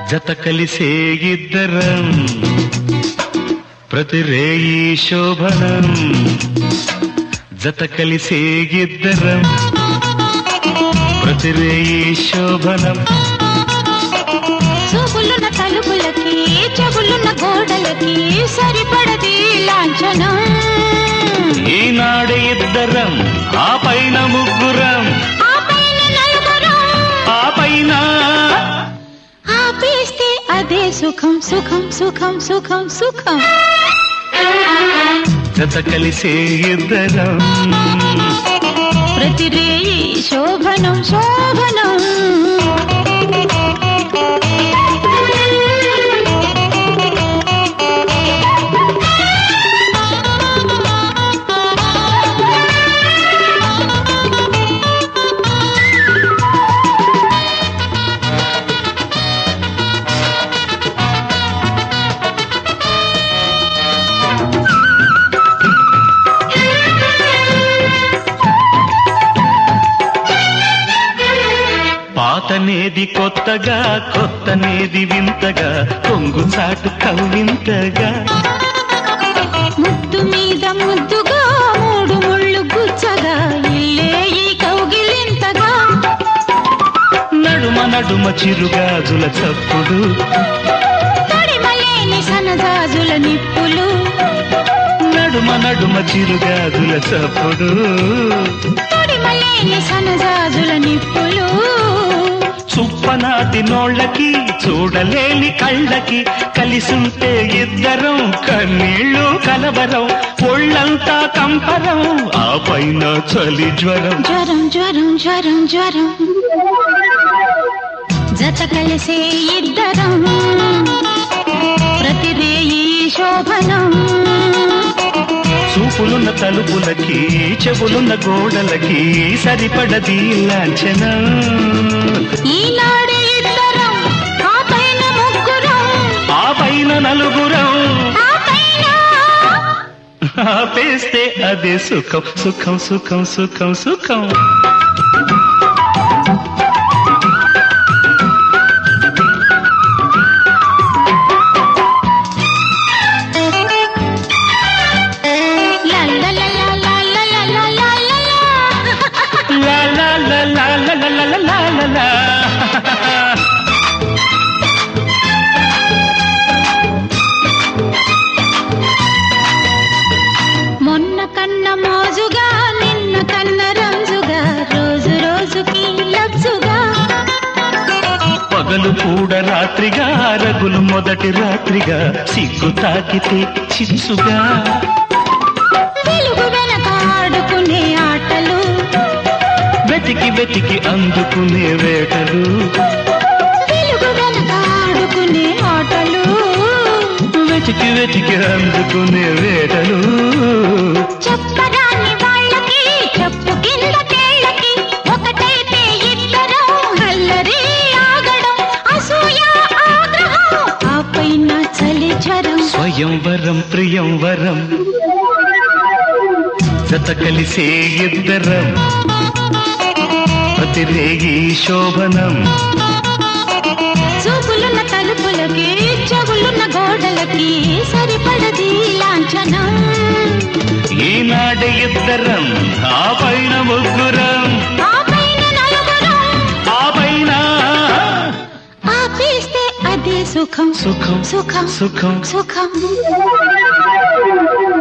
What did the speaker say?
జత కలిసే ఇద్దరం ప్రతి రేయి శోభనం జత కలిసే ఇద్దరం ప్రతి రేయి శోభనం చూపులున్న తలుపులకి చెవులున్న గోడలకి సరిపడది లాంఛనం ఈనాడు ఇద్దరం ఆ పైన ముగ్గురం ఆ పైన నలుగురం ఆ పైన ఆపేస్తే అదే సుఖం సుఖం సుఖం సుఖం సుఖం జత కలిసే ఇద్దరం ప్రతి రేయి శోభనం శోభనం పాతనేది కొత్తగా కొత్తనేది వింతగా కొంగు చాటు కవ్వింతగా ముద్దు మీద ముద్దుగా మూడు ముళ్ళు గుచ్చగా ఇల్లే ఈ కౌగిలింతగా నడుమ నడుమ చిరుగాజుల చప్పుడు తడిమలేని సనజాజుల నిప్పులు నడుమ నడుమ చిరుగాజుల చప్పుడు తడిమలేని సనజాజుల నిప్పులు చుప్పనాటి నోళ్ళకి చూడలేని కళ్ళకి కలిసుంటే ఇద్దరం కన్నీళ్ళు కలవరం ఒళ్ళంతా కంపరం ఆ పైన చలి జ్వరం జ్వరం జ్వరం జ్వరం జ్వరం జత కలిసే ఇద్దరం ప్రతి రేయి శోభనం చూపులున్న తలుపులకి చెవులున్న గోడలకి సరిపడది లాంఛనం ఈనాడే ఇద్దరం ఆ పైన ముగ్గురం ఆ పైన నలుగురం ఆ పైన ఆపేస్తే అదే సుఖం సుఖం సుఖం సుఖం సుఖం లా లా లా లా లా లా లా లా లా లా. లా లా లా లా లా లా లా లా లా లా లా. మొన్న కన్న మోజుగా నిన్న కన్న రంజుగా రోజు రోజుకి లబ్జుగా పగలు కూడా రాత్రిగా రగులు మొదటి రాత్రిగా సిగ్గు తాకితే చిచ్చుగా వెలుగు వెనక ఆడుకునే ఆటలు వెతికి వెతికి అందుకునే వేటలు వెలుగు వెనక ఆడుకునే ఆటలు వెతికి వెతికి అందుకునే వేటలు చెప్పరాని వాళ్ళకి చెప్పు కింద కేళ్ళకి ఒకటైతే ఇద్దరం అల్లరి ఆగడం అసూయ ఆగ్రహం ఆ పైన చలి జ్వరం స్వయంవరం ప్రియంవరం జత కలిసే ఇద్దరం ప్రతి రేగి శోభనం చూపులున్న తలుపులకి చెవులున్న గోడలకి సరిపడది లాంఛనం ఈనాడు ఇద్దరం ఆ పైన ముగ్గురం ఆ పైన నలుగురం ఆ పైన ఆపేస్తే అదే సుఖం సుఖం సుఖం సుఖం సుఖం